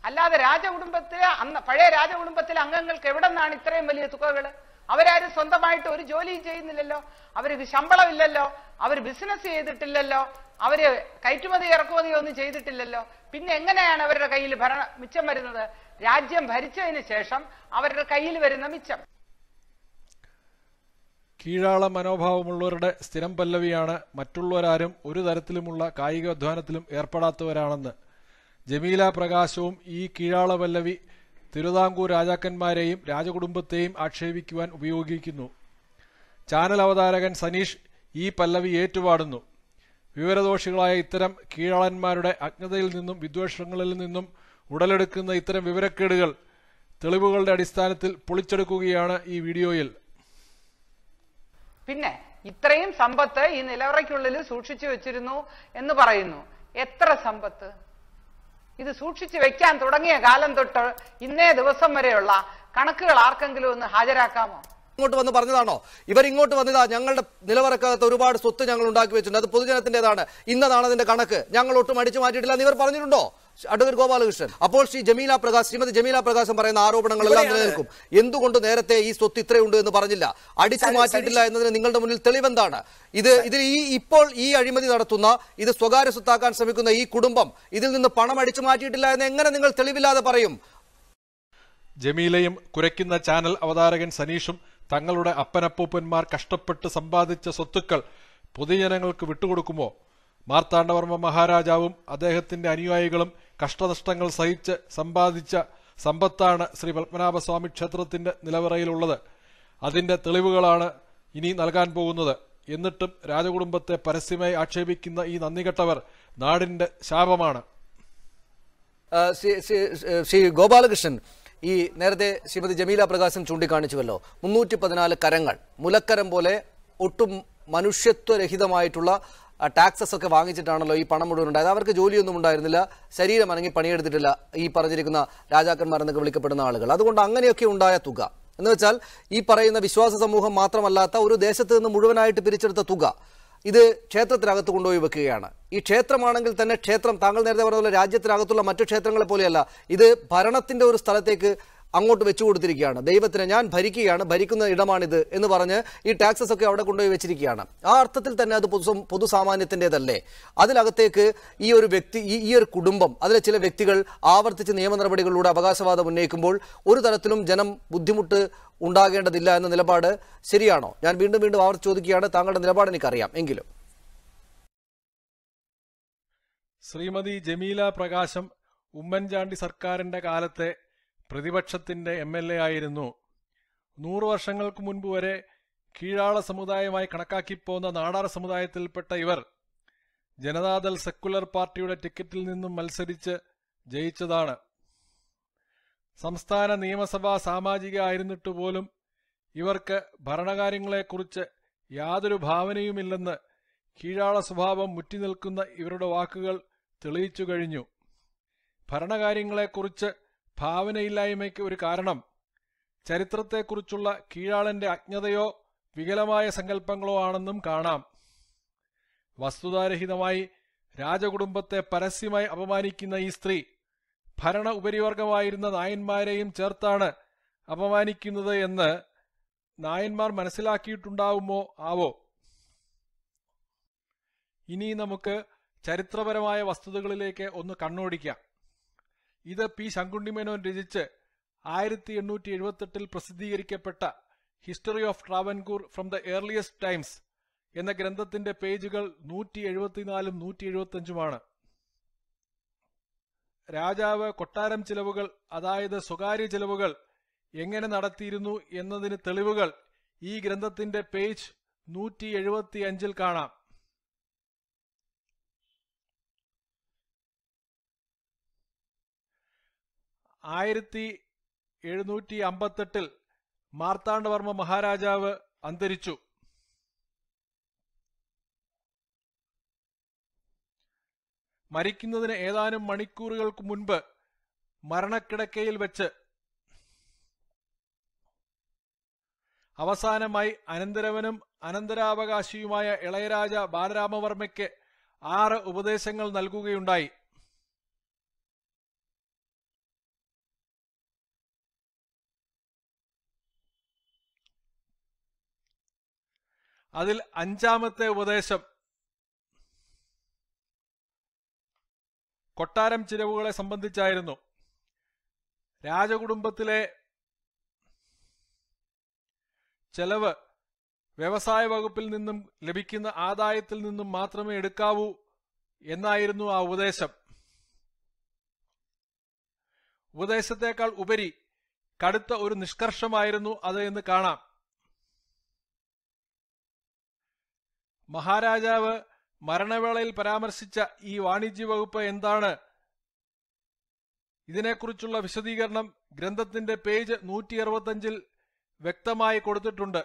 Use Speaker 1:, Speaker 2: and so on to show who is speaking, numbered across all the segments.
Speaker 1: അല്ലാതെ രാജകുടുംബത്തിലെ അന്ന് പഴയ രാജകുടുംബത്തിലെ അംഗങ്ങൾക്ക് എവിടെ നിന്നാണ് ഇത്രയും വലിയ തുകകൾ അവരാരും സ്വന്തമായിട്ട് ഒരു ജോലിയും ചെയ്യുന്നില്ലല്ലോ അവർക്ക് ശമ്പളമില്ലല്ലോ അവർ ബിസിനസ് ചെയ്തിട്ടില്ലല്ലോ അവര് കയറ്റുമതി ഇറക്കുമതി ഒന്നും ചെയ്തിട്ടില്ലല്ലോ പിന്നെ എങ്ങനെയാണ് അവരുടെ കയ്യിൽ ഭരണ മിച്ചം വരുന്നത് രാജ്യം ഭരിച്ചതിന് ശേഷം അവരുടെ കയ്യിൽ വരുന്ന മിച്ചം
Speaker 2: കീഴാള മനോഭാവമുള്ളവരുടെ സ്ഥിരം പല്ലവിയാണ് മറ്റുള്ളവരാരും ഒരു തരത്തിലുമുള്ള കായികാധ്വാനത്തിലും ഏർപ്പെടാത്തവരാണെന്ന് ജമീല പ്രകാശവും ഈ കീഴാള പല്ലവി തിരുവിതാംകൂർ രാജാക്കന്മാരെയും രാജകുടുംബത്തെയും ആക്ഷേപിക്കുവാൻ ഉപയോഗിക്കുന്നു ചാനൽ അവതാരകൻ സനീഷ് ഈ പല്ലവി ഏറ്റുപാടുന്നു വിവരദോഷികളായ ഇത്തരം കീഴാളന്മാരുടെ അജ്ഞതയിൽ നിന്നും വിദ്വേഷങ്ങളിൽ നിന്നും ഉടലെടുക്കുന്ന ഇത്തരം വിവരക്കേടുകൾ തെളിവുകളുടെ അടിസ്ഥാനത്തിൽ പൊളിച്ചെടുക്കുകയാണ് ഈ വീഡിയോയിൽ
Speaker 1: പിന്നെ ഇത്രയും സമ്പത്ത് ഈ നിലവറയ്ക്കുള്ളിൽ സൂക്ഷിച്ചു വെച്ചിരുന്നു എന്ന് പറയുന്നു എത്ര സമ്പത്ത് ഇത് സൂക്ഷിച്ചു വെക്കാൻ തുടങ്ങിയ കാലം തൊട്ട് ഇന്നേ ദിവസം വരെയുള്ള കണക്കുകൾ ആർക്കെങ്കിലും ഒന്ന് ഹാജരാക്കാമോ
Speaker 3: ഇങ്ങോട്ട് വന്ന് പറഞ്ഞതാണോ ഇവർ ഇങ്ങോട്ട് വന്നതാ ഞങ്ങളുടെ നിലവറക്കകത്ത് ഒരുപാട് സ്വത്ത് ഞങ്ങൾ ഉണ്ടാക്കി വെച്ചിട്ടുണ്ട് അത് പൊതുജനത്തിന്റേതാണ് ഇന്നതാണ് അതിന്റെ കണക്ക് ഞങ്ങൾ ഒട്ടും അടിച്ചു മാറ്റിയിട്ടില്ല എന്ന് ഇവർ പറഞ്ഞിട്ടുണ്ടോ അഡ്വക്കേറ്റ് ഗോപാലകൃഷ്ണൻ അപ്പോൾ ശ്രീ ജമീല പ്രകാശ് ശ്രീമതി ജമീല പ്രകാശം പറയുന്ന ആരോപണങ്ങളെല്ലാം നിലനിൽക്കും എന്തുകൊണ്ട് നേരത്തെ ഈ സ്വത്ത് ഇത്രയുണ്ട് എന്ന് പറഞ്ഞില്ല അടിച്ചു മാറ്റിയിട്ടില്ല എന്നതിന് നിങ്ങളുടെ മുന്നിൽ തെളിവെന്താണ് ഇത് ഇതിൽ ഈ ഇപ്പോൾ ഈ അഴിമതി നടത്തുന്ന ഇത് സ്വകാര്യ സ്വത്താക്കാൻ ശ്രമിക്കുന്ന ഈ കുടുംബം ഇതിൽ നിന്ന് പണം അടിച്ചു മാറ്റിയിട്ടില്ല എന്ന് എങ്ങനെ നിങ്ങൾ തെളിവില്ലാതെ പറയും
Speaker 2: ജമീലയും കുരയ്ക്കുന്ന ചാനൽ അവതാരകൻ സനീഷും തങ്ങളുടെ അപ്പനപ്പൂപ്പന്മാർ കഷ്ടപ്പെട്ട് സമ്പാദിച്ച സ്വത്തുക്കൾ പൊതുജനങ്ങൾക്ക് വിട്ടുകൊടുക്കുമോ മാർത്താണ്ഡവർമ്മ മഹാരാജാവും അദ്ദേഹത്തിന്റെ അനുയായികളും കഷ്ടനഷ്ടങ്ങൾ സഹിച്ച് സമ്പാദിച്ച സമ്പത്താണ് ശ്രീ പത്മനാഭസ്വാമി ക്ഷേത്രത്തിന്റെ നിലവറയിലുള്ളത് അതിന്റെ തെളിവുകളാണ് ഇനി നൽകാൻ പോകുന്നത് എന്നിട്ടും രാജകുടുംബത്തെ പരസ്യമായി ആക്ഷേപിക്കുന്ന ഈ നന്ദികെട്ടവർ നാടിന്റെ ശാപമാണ്
Speaker 3: ആ, ശ്രീ- ശ്രീ- ശ്രീ ഗോപാലകൃഷ്ണൻ ഈ നേരത്തെ ശ്രീമതി ജമീല പ്രകാശം ചൂണ്ടിക്കാണിച്ചുവല്ലോ മുന്നൂറ്റി പതിനാല് കരങ്ങൾ മുലക്കരം പോലെ ഒട്ടും മനുഷ്യത്വരഹിതമായിട്ടുള്ള ടാക്സസ് ഒക്കെ വാങ്ങിച്ചിട്ടാണല്ലോ ഈ പണം മുഴുവൻ ഉണ്ടായത് അവർക്ക് ജോലിയൊന്നും ഉണ്ടായിരുന്നില്ല ശരീരം അനങ്ങി പണിയെടുത്തിട്ടില്ല ഈ പറഞ്ഞിരിക്കുന്ന രാജാക്കന്മാർ എന്നൊക്കെ വിളിക്കപ്പെടുന്ന ആളുകൾ അതുകൊണ്ട് അങ്ങനെയൊക്കെ ഉണ്ടായ തുക എന്ന് വെച്ചാൽ ഈ പറയുന്ന വിശ്വാസ സമൂഹം മാത്രമല്ലാത്ത ഒരു ദേശത്ത് നിന്ന് മുഴുവനായിട്ട് പിരിച്ചെടുത്ത തുക ഇത് ക്ഷേത്രത്തിനകത്ത് കൊണ്ടുപോയി വെക്കുകയാണ് ഈ ക്ഷേത്രമാണെങ്കിൽ തന്നെ ക്ഷേത്രം താങ്കൾ നേരത്തെ പറഞ്ഞ പോലെ രാജ്യത്തിനകത്തുള്ള മറ്റു ക്ഷേത്രങ്ങളെ പോലെയല്ല ഇത് ഭരണത്തിന്റെ ഒരു സ്ഥലത്തേക്ക് അങ്ങോട്ട് വെച്ചു കൊടുത്തിരിക്കുകയാണ് ദൈവത്തിന് ഞാൻ ഭരിക്കുകയാണ് ഭരിക്കുന്ന ഇടമാണിത് എന്ന് പറഞ്ഞ് ഈ ടാക്സസ് ഒക്കെ അവിടെ കൊണ്ടുപോയി വെച്ചിരിക്കുകയാണ് ആ അർത്ഥത്തിൽ തന്നെ അത് പൊതു പൊതുസാമാന്യത്തിൻ്റെതല്ലേ അതിനകത്തേക്ക് ഈ ഒരു വ്യക്തി ഈ ഈ ഒരു കുടുംബം അതിലെ ചില വ്യക്തികൾ ആവർത്തിച്ച് നിയമ നടപടികളിലൂടെ അവകാശവാദം ഉന്നയിക്കുമ്പോൾ ഒരു തരത്തിലും ജനം ബുദ്ധിമുട്ട് ഉണ്ടാകേണ്ടതില്ല എന്ന നിലപാട് ശരിയാണോ ഞാൻ വീണ്ടും വീണ്ടും ആവർത്തി ചോദിക്കുകയാണ് താങ്കളുടെ നിലപാട് എനിക്കറിയാം എങ്കിലും
Speaker 2: ശ്രീമതി ജമീല പ്രകാശം ഉമ്മൻചാണ്ടി സർക്കാരിന്റെ കാലത്തെ പ്രതിപക്ഷത്തിന്റെ എം എൽ എ ആയിരുന്നു നൂറു വർഷങ്ങൾക്ക് മുൻപ് വരെ കീഴാള സമുദായമായി കണക്കാക്കിപ്പോന്ന നാടാർ സമുദായത്തിൽപ്പെട്ട ഇവർ ജനതാദൾ സെക്കുലർ പാർട്ടിയുടെ ടിക്കറ്റിൽ നിന്നും മത്സരിച്ച് ജയിച്ചതാണ് സംസ്ഥാന നിയമസഭാ സാമാജിക ആയിരുന്നിട്ട് പോലും ഇവർക്ക് ഭരണകാര്യങ്ങളെക്കുറിച്ച് യാതൊരു ഭാവനയുമില്ലെന്ന് കീഴാള സ്വഭാവം മുറ്റിനിൽക്കുന്ന ഇവരുടെ വാക്കുകൾ തെളിയിച്ചു കഴിഞ്ഞു ഭരണകാര്യങ്ങളെക്കുറിച്ച് ഭാവനയില്ലായ്മയ്ക്ക് ഒരു കാരണം ചരിത്രത്തെക്കുറിച്ചുള്ള കീഴാളന്റെ അജ്ഞതയോ വികലമായ സങ്കല്പങ്ങളോ ആണെന്നും കാണാം വസ്തുതാരഹിതമായി രാജകുടുംബത്തെ പരസ്യമായി അപമാനിക്കുന്ന ഈ സ്ത്രീ ഭരണ ഉപരിവർഗമായിരുന്ന നായന്മാരെയും ചേർത്താണ് അപമാനിക്കുന്നത് എന്ന് നായന്മാർ മനസ്സിലാക്കിയിട്ടുണ്ടാവുമോ ആവോ ഇനി നമുക്ക് ചരിത്രപരമായ വസ്തുതകളിലേക്ക് ഒന്ന് കണ്ണോടിക്കാം ഇത് പി ശങ്കുണ്ണിമേനോൻ രചിച്ച് ആയിരത്തി എണ്ണൂറ്റി എഴുപത്തെട്ടിൽ പ്രസിദ്ധീകരിക്കപ്പെട്ട history of Travancore from the earliest times എന്ന ഗ്രന്ഥത്തിന്റെ പേജുകൾ നൂറ്റി എഴുപത്തിനാലും നൂറ്റി എഴുപത്തഞ്ചുമാണ് രാജാവ് കൊട്ടാരം ചിലവുകൾ അതായത് സ്വകാര്യ ചിലവുകൾ എങ്ങനെ നടത്തിയിരുന്നു എന്നതിന് തെളിവുകൾ ഈ ഗ്രന്ഥത്തിന്റെ പേജ് നൂറ്റി എഴുപത്തി അഞ്ചിൽ കാണാം ആയിരത്തി എഴുന്നൂറ്റി അമ്പത്തെട്ടിൽ മാർത്താണ്ഡവർമ്മ മഹാരാജാവ് അന്തരിച്ചു മരിക്കുന്നതിന് ഏതാനും മണിക്കൂറുകൾക്ക് മുൻപ് മരണക്കിടക്കയിൽ വെച്ച് അവസാനമായി അനന്തരവനും അനന്തരാവകാശിയുമായ ഇളയരാജ ബാലരാമവർമ്മയ്ക്ക് ആറ് ഉപദേശങ്ങൾ നൽകുകയുണ്ടായി അതിൽ അഞ്ചാമത്തെ ഉപദേശം കൊട്ടാരം ചിലവുകളെ സംബന്ധിച്ചായിരുന്നു രാജകുടുംബത്തിലെ ചെലവ് വ്യവസായ വകുപ്പിൽ നിന്നും ലഭിക്കുന്ന ആദായത്തിൽ നിന്നും മാത്രമേ എടുക്കാവൂ എന്നായിരുന്നു ആ ഉപദേശം ഉപദേശത്തേക്കാൾ ഉപരി കടുത്ത ഒരു നിഷ്കർഷമായിരുന്നു അത് എന്ന് കാണാം മഹാരാജാവ് മരണവേളയിൽ പരാമർശിച്ച ഈ വാണിജ്യ വകുപ്പ് എന്താണ് ഇതിനെക്കുറിച്ചുള്ള വിശദീകരണം ഗ്രന്ഥത്തിന്റെ പേജ് നൂറ്റി അറുപത്തഞ്ചിൽ വ്യക്തമായി കൊടുത്തിട്ടുണ്ട്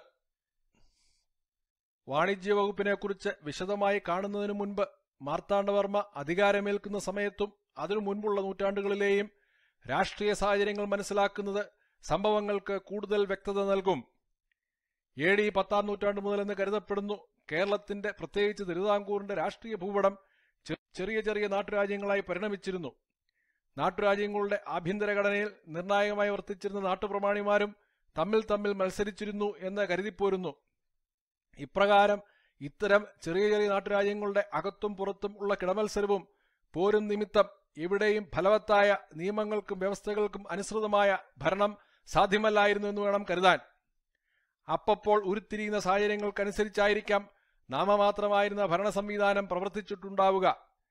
Speaker 2: വാണിജ്യ വകുപ്പിനെക്കുറിച്ച് വിശദമായി കാണുന്നതിനു മുൻപ് മാർത്താണ്ഡവർമ്മ അധികാരമേൽക്കുന്ന സമയത്തും അതിനു മുൻപുള്ള നൂറ്റാണ്ടുകളിലെയും രാഷ്ട്രീയ സാഹചര്യങ്ങൾ മനസ്സിലാക്കുന്നത് സംഭവങ്ങൾക്ക് കൂടുതൽ വ്യക്തത നൽകും എ ഡി പത്താം നൂറ്റാണ്ട് മുതലെന്ന് കരുതപ്പെടുന്നു കേരളത്തിന്റെ പ്രത്യേകിച്ച് തിരുവിതാംകൂറിന്റെ രാഷ്ട്രീയ ഭൂപടം ചെ- ചെറിയ ചെറിയ നാട്ടുരാജ്യങ്ങളായി പരിണമിച്ചിരുന്നു നാട്ടുരാജ്യങ്ങളുടെ ആഭ്യന്തര ഘടനയിൽ നിർണായകമായി വർത്തിച്ചിരുന്ന നാട്ടുപ്രമാണിമാരും തമ്മിൽ തമ്മിൽ മത്സരിച്ചിരുന്നു എന്ന് കരുതിപ്പോരുന്നു ഇപ്രകാരം ഇത്തരം ചെറിയ ചെറിയ നാട്ടുരാജ്യങ്ങളുടെ അകത്തും പുറത്തും ഉള്ള കിടമത്സരവും പോരും നിമിത്തം എവിടെയും ഫലവത്തായ നിയമങ്ങൾക്കും വ്യവസ്ഥകൾക്കും അനുസൃതമായ ഭരണം സാധ്യമല്ലായിരുന്നു എന്ന് വേണം കരുതാൻ അപ്പപ്പോൾ ഉരുത്തിരിയുന്ന സാഹചര്യങ്ങൾക്കനുസരിച്ചായിരിക്കാം നാമമാത്രമായിരുന്ന ഭരണ സംവിധാനം പ്രവർത്തിച്ചിട്ടുണ്ടാവുക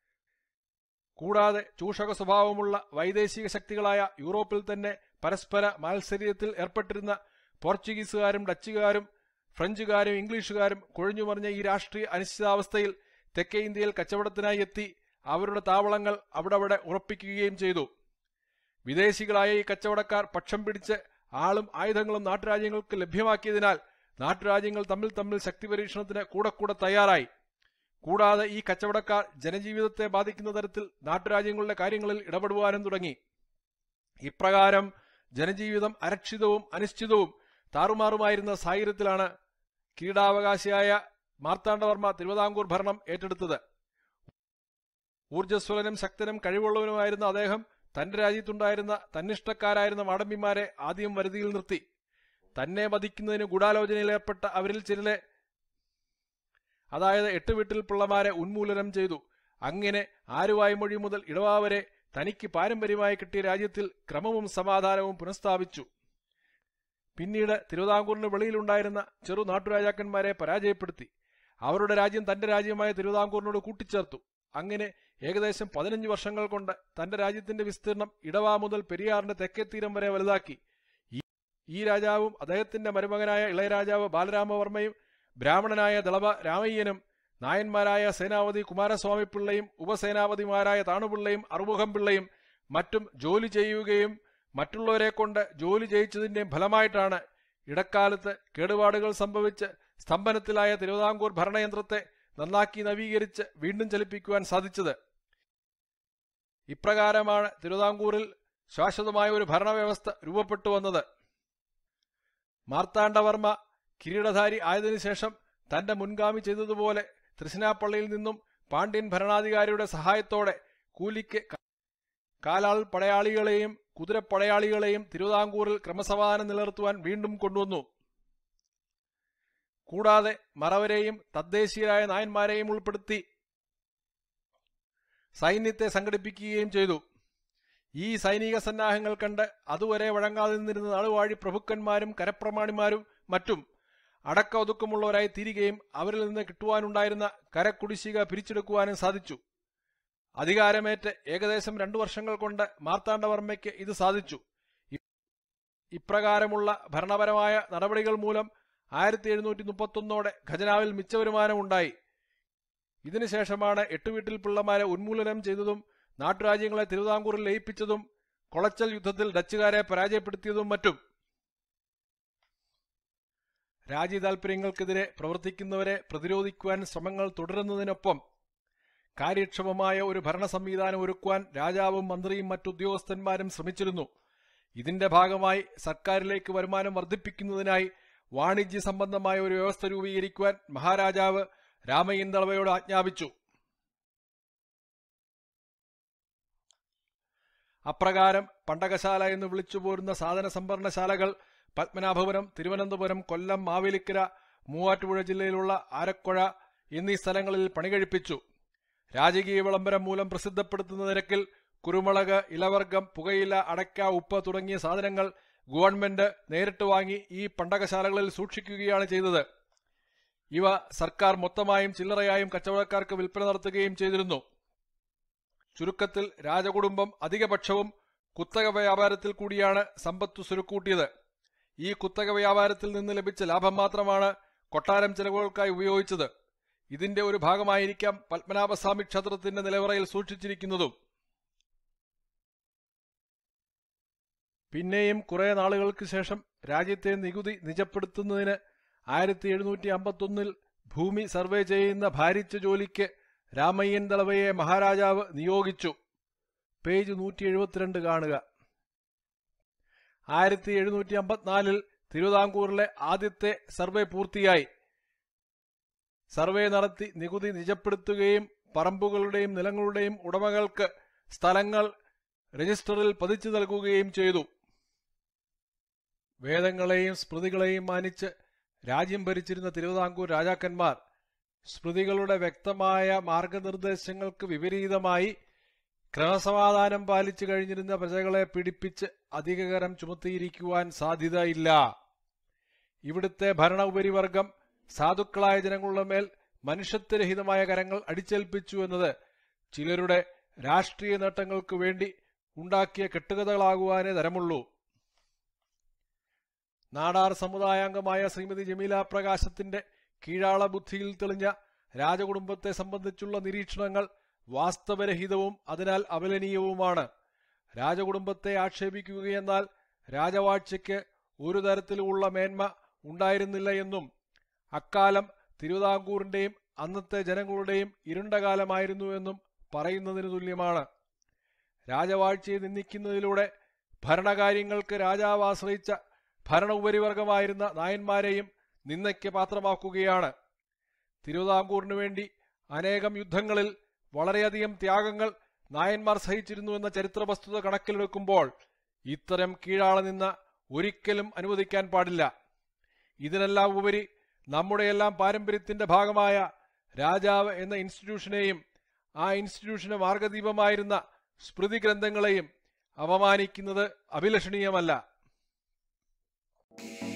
Speaker 2: കൂടാതെ ചൂഷക സ്വഭാവമുള്ള വൈദേശിക ശക്തികളായ യൂറോപ്പിൽ തന്നെ പരസ്പര മാത്സര്യത്തിൽ ഏർപ്പെട്ടിരുന്ന പോർച്ചുഗീസുകാരും ഡച്ചുകാരും ഫ്രഞ്ചുകാരും ഇംഗ്ലീഷുകാരും കൊഴിഞ്ഞുമറിഞ്ഞ ഈ രാഷ്ട്രീയ അനിശ്ചിതാവസ്ഥയിൽ തെക്കേ ഇന്ത്യയിൽ കച്ചവടത്തിനായി എത്തി അവരുടെ താവളങ്ങൾ അവിടവിടെ ഉറപ്പിക്കുകയും ചെയ്തു വിദേശികളായ ഈ കച്ചവടക്കാർ പക്ഷം പിടിച്ച് ആളും ആയുധങ്ങളും നാട്ടുരാജ്യങ്ങൾക്ക് ലഭ്യമാക്കിയതിനാൽ നാട്ടുരാജ്യങ്ങൾ തമ്മിൽ തമ്മിൽ ശക്തി പരീക്ഷണത്തിന് കൂടെ കൂടെ തയ്യാറായി കൂടാതെ ഈ കച്ചവടക്കാർ ജനജീവിതത്തെ ബാധിക്കുന്ന തരത്തിൽ നാട്ടുരാജ്യങ്ങളുടെ കാര്യങ്ങളിൽ ഇടപെടുവാനും തുടങ്ങി ഇപ്രകാരം ജനജീവിതം അരക്ഷിതവും അനിശ്ചിതവും താറുമാറുമായിരുന്ന സാഹചര്യത്തിലാണ് കിരീടാവകാശിയായ മാർത്താണ്ഡവർമ്മ തിരുവിതാംകൂർ ഭരണം ഏറ്റെടുത്തത് ഊർജ്ജസ്വലനും ശക്തനും കഴിവുള്ളവനുമായിരുന്ന അദ്ദേഹം തന്റെ രാജ്യത്തുണ്ടായിരുന്ന തന്നിഷ്ടക്കാരായിരുന്ന മാടമ്പിമാരെ ആദ്യം വരുതിയിൽ നിർത്തി തന്നെ വധിക്കുന്നതിന് ഗൂഢാലോചനയിൽ ഏർപ്പെട്ട അവരിൽ ചിലരെ അതായത് എട്ട് വീട്ടിൽ പിള്ളമാരെ ഉന്മൂലനം ചെയ്തു അങ്ങനെ ആരുവായ്മൊഴി മുതൽ ഇടവാ വരെ തനിക്ക് പാരമ്പര്യമായി കിട്ടിയ രാജ്യത്തിൽ ക്രമവും സമാധാനവും പുനഃസ്ഥാപിച്ചു പിന്നീട് തിരുവിതാംകൂറിന് വെളിയിലുണ്ടായിരുന്ന ചെറു നാട്ടുരാജാക്കന്മാരെ പരാജയപ്പെടുത്തി അവരുടെ രാജ്യം തന്റെ രാജ്യമായ തിരുവിതാംകൂറിനോട് കൂട്ടിച്ചേർത്തു അങ്ങനെ ഏകദേശം പതിനഞ്ച് വർഷങ്ങൾ കൊണ്ട് തന്റെ രാജ്യത്തിന്റെ വിസ്തീർണം ഇടവാ മുതൽ പെരിയാറിന്റെ തെക്കേ തീരം വരെ വലുതാക്കി ഈ- ഈ രാജാവും അദ്ദേഹത്തിന്റെ മരുമകനായ ഇളയരാജാവ് ബാലരാമവർമ്മയും ബ്രാഹ്മണനായ ദളവ രാമയ്യനും നായന്മാരായ സേനാപതി കുമാരസ്വാമി പിള്ളയും ഉപസേനാപതിമാരായ താണുപിള്ളയും അറുമുഖം പിള്ളയും മറ്റും ജോലി ചെയ്യുകയും മറ്റുള്ളവരെ കൊണ്ട് ജോലി ചെയ്യിച്ചതിന്റെ ഫലമായിട്ടാണ് ഇടക്കാലത്ത് കേടുപാടുകൾ സംഭവിച്ച് സ്തംഭനത്തിലായ തിരുവിതാംകൂർ ഭരണയന്ത്രത്തെ നന്നാക്കി നവീകരിച്ച് വീണ്ടും ചലിപ്പിക്കുവാൻ സാധിച്ചത് ഇപ്രകാരമാണ് തിരുവിതാംകൂറിൽ ശാശ്വതമായ ഒരു ഭരണവ്യവസ്ഥ രൂപപ്പെട്ടു വന്നത് മാർത്താണ്ഡവർമ്മ കിരീടധാരി ആയതിനു ശേഷം തന്റെ മുൻഗാമി ചെയ്തതുപോലെ തൃശ്ശിനാപ്പള്ളിയിൽ നിന്നും പാണ്ഡ്യൻ ഭരണാധികാരിയുടെ സഹായത്തോടെ കൂലിക്ക് ക- കാലാൾ പടയാളികളെയും കുതിരപ്പടയാളികളെയും തിരുവിതാംകൂറിൽ ക്രമസമാധാനം നിലനിർത്തുവാൻ വീണ്ടും കൊണ്ടുവന്നു കൂടാതെ മറവരെയും തദ്ദേശീയരായ നായന്മാരെയും ഉൾപ്പെടുത്തി സൈന്യത്തെ സംഘടിപ്പിക്കുകയും ചെയ്തു ഈ സൈനിക സന്നാഹങ്ങൾ കണ്ട് അതുവരെ വഴങ്ങാതെ നിന്നിരുന്ന നാടുവാഴി പ്രഭുക്കന്മാരും കരപ്രമാണിമാരും മറ്റും അടക്ക ഒതുക്കമുള്ളവരായി തീരുകയും അവരിൽ നിന്ന് കിട്ടുവാനുണ്ടായിരുന്ന കരക്കുടിശ്ശിക പിരിച്ചെടുക്കുവാനും സാധിച്ചു അധികാരമേറ്റ് ഏകദേശം രണ്ടു വർഷങ്ങൾ കൊണ്ട് മാർത്താണ്ഡവർമ്മയ്ക്ക് ഇത് സാധിച്ചു ഇ- ഇപ്രകാരമുള്ള ഭരണപരമായ നടപടികൾ മൂലം ആയിരത്തി എഴുന്നൂറ്റി മുപ്പത്തൊന്നോടെ ഖജനാവിൽ മിച്ചവരുമാനമുണ്ടായി ഇതിനുശേഷമാണ് എട്ടുവീട്ടിൽ പിള്ളമാരെ ഉന്മൂലനം ചെയ്തതും നാട്ടുരാജ്യങ്ങളെ തിരുവിതാംകൂറിൽ ലയിപ്പിച്ചതും കൊളച്ചൽ യുദ്ധത്തിൽ ഡച്ചുകാരെ പരാജയപ്പെടുത്തിയതും മറ്റും രാജ്യതാൽപര്യങ്ങൾക്കെതിരെ പ്രവർത്തിക്കുന്നവരെ പ്രതിരോധിക്കുവാൻ ശ്രമങ്ങൾ തുടരുന്നതിനൊപ്പം കാര്യക്ഷമമായ ഒരു ഭരണ സംവിധാനം ഒരുക്കുവാൻ രാജാവും മന്ത്രിയും മറ്റുദ്യോഗസ്ഥന്മാരും ശ്രമിച്ചിരുന്നു ഇതിന്റെ ഭാഗമായി സർക്കാരിലേക്ക് വരുമാനം വർദ്ധിപ്പിക്കുന്നതിനായി വാണിജ്യ സംബന്ധമായ ഒരു വ്യവസ്ഥ രൂപീകരിക്കുവാൻ മഹാരാജാവ് രാമയ്യൻ ദളവയോട് ആജ്ഞാപിച്ചു അപ്രകാരം പണ്ടകശാല എന്ന് വിളിച്ചുപോരുന്ന സാധന സംഭരണശാലകൾ പത്മനാഭപുരം തിരുവനന്തപുരം കൊല്ലം മാവേലിക്കര മൂവാറ്റുപുഴ ജില്ലയിലുള്ള ആരക്കുഴ എന്നീ സ്ഥലങ്ങളിൽ പണികഴിപ്പിച്ചു രാജകീയ വിളംബരം മൂലം പ്രസിദ്ധപ്പെടുത്തുന്ന നിരക്കിൽ കുരുമുളക് ഇലവർഗം പുകയില അടയ്ക്ക ഉപ്പ് തുടങ്ങിയ സാധനങ്ങൾ ഗവൺമെന്റ് നേരിട്ട് വാങ്ങി ഈ പണ്ടകശാലകളിൽ സൂക്ഷിക്കുകയാണ് ചെയ്തത് ഇവ സർക്കാർ മൊത്തമായും ചില്ലറയായും കച്ചവടക്കാർക്ക് വിൽപ്പന നടത്തുകയും ചെയ്തിരുന്നു ചുരുക്കത്തിൽ രാജകുടുംബം അധികപക്ഷവും കുത്തക വ്യാപാരത്തിൽ കൂടിയാണ് സമ്പത്ത് സുരുക്കൂട്ടിയത് ഈ കുത്തക വ്യാപാരത്തിൽ നിന്ന് ലഭിച്ച ലാഭം മാത്രമാണ് കൊട്ടാരം ചെലവുകൾക്കായി ഉപയോഗിച്ചത് ഇതിന്റെ ഒരു ഭാഗമായിരിക്കാം പത്മനാഭസ്വാമി ക്ഷേത്രത്തിന്റെ നിലവറയിൽ സൂക്ഷിച്ചിരിക്കുന്നതും പിന്നെയും കുറെ നാളുകൾക്ക് ശേഷം രാജ്യത്തെ നികുതി നിജപ്പെടുത്തുന്നതിന് ആയിരത്തി എഴുന്നൂറ്റി അമ്പത്തൊന്നിൽ ഭൂമി സർവേ ചെയ്യുന്ന ഭാരിച്ച ജോലിക്ക് രാമയ്യൻ ദളവയെ മഹാരാജാവ് നിയോഗിച്ചു പേജ് നൂറ്റി എഴുപത്തിരണ്ട് കാണുക ആയിരത്തി എഴുന്നൂറ്റി അമ്പത്തിനാലിൽ തിരുവിതാംകൂറിലെ ആദ്യത്തെ സർവേ പൂർത്തിയായി സർവേ നടത്തി നികുതി നിജപ്പെടുത്തുകയും പറമ്പുകളുടെയും നിലങ്ങളുടെയും ഉടമകൾക്ക് സ്ഥലങ്ങൾ രജിസ്റ്ററിൽ പതിച്ചു നൽകുകയും ചെയ്തു വേദങ്ങളെയും സ്മൃതികളെയും മാനിച്ച് രാജ്യം ഭരിച്ചിരുന്ന തിരുവിതാംകൂർ രാജാക്കന്മാർ സ്മൃതികളുടെ വ്യക്തമായ മാർഗനിർദ്ദേശങ്ങൾക്ക് വിപരീതമായി ക്രമസമാധാനം പാലിച്ചു കഴിഞ്ഞിരുന്ന പ്രജകളെ പിടിപ്പിച്ച് അധികകരം ചുമത്തിയിരിക്കുവാൻ സാധ്യതയില്ല ഇവിടുത്തെ ഭരണ ഉപരിവർഗം സാധുക്കളായ ജനങ്ങളുടെ മേൽ മനുഷ്യത്വരഹിതമായ കരങ്ങൾ അടിച്ചേൽപ്പിച്ചു എന്നത് ചിലരുടെ രാഷ്ട്രീയ നേട്ടങ്ങൾക്ക് വേണ്ടി ഉണ്ടാക്കിയ കെട്ടുകഥകളാകുവാനേ തരമുള്ളൂ നാടാർ സമുദായാംഗമായ ശ്രീമതി ജമീല പ്രകാശത്തിന്റെ കീഴാള ബുദ്ധിയിൽ തെളിഞ്ഞ രാജകുടുംബത്തെ സംബന്ധിച്ചുള്ള നിരീക്ഷണങ്ങൾ വാസ്തവരഹിതവും അതിനാൽ അപലനീയവുമാണ് രാജകുടുംബത്തെ ആക്ഷേപിക്കുകയെന്നാൽ രാജവാഴ്ചയ്ക്ക് ഒരു തരത്തിലുമുള്ള മേന്മ ഉണ്ടായിരുന്നില്ല എന്നും അക്കാലം തിരുവിതാംകൂറിന്റെയും അന്നത്തെ ജനങ്ങളുടെയും ഇരുണ്ട കാലമായിരുന്നു എന്നും പറയുന്നതിന് തുല്യമാണ് രാജവാഴ്ചയെ നിന്ദിക്കുന്നതിലൂടെ ഭരണകാര്യങ്ങൾക്ക് രാജാവ് ആശ്രയിച്ച ഭരണ ഉപരിവർഗമായിരുന്ന നായന്മാരെയും നിന്ദയ്ക്ക് പാത്രമാക്കുകയാണ് തിരുവിതാംകൂറിനു വേണ്ടി അനേകം യുദ്ധങ്ങളിൽ വളരെയധികം ത്യാഗങ്ങൾ നായന്മാർ സഹിച്ചിരുന്നു എന്ന ചരിത്ര വസ്തുത കണക്കിലെടുക്കുമ്പോൾ ഇത്തരം കീഴാള നിന്ന ഒരിക്കലും അനുവദിക്കാൻ പാടില്ല ഇതിനെല്ലാം ഉപരി നമ്മുടെയെല്ലാം പാരമ്പര്യത്തിന്റെ ഭാഗമായ രാജാവ് എന്ന ഇൻസ്റ്റിറ്റ്യൂഷനെയും ആ ഇൻസ്റ്റിറ്റ്യൂഷന് മാർഗദീപമായിരുന്ന സ്മൃതി ഗ്രന്ഥങ്ങളെയും അപമാനിക്കുന്നത് അഭിലഷണീയമല്ല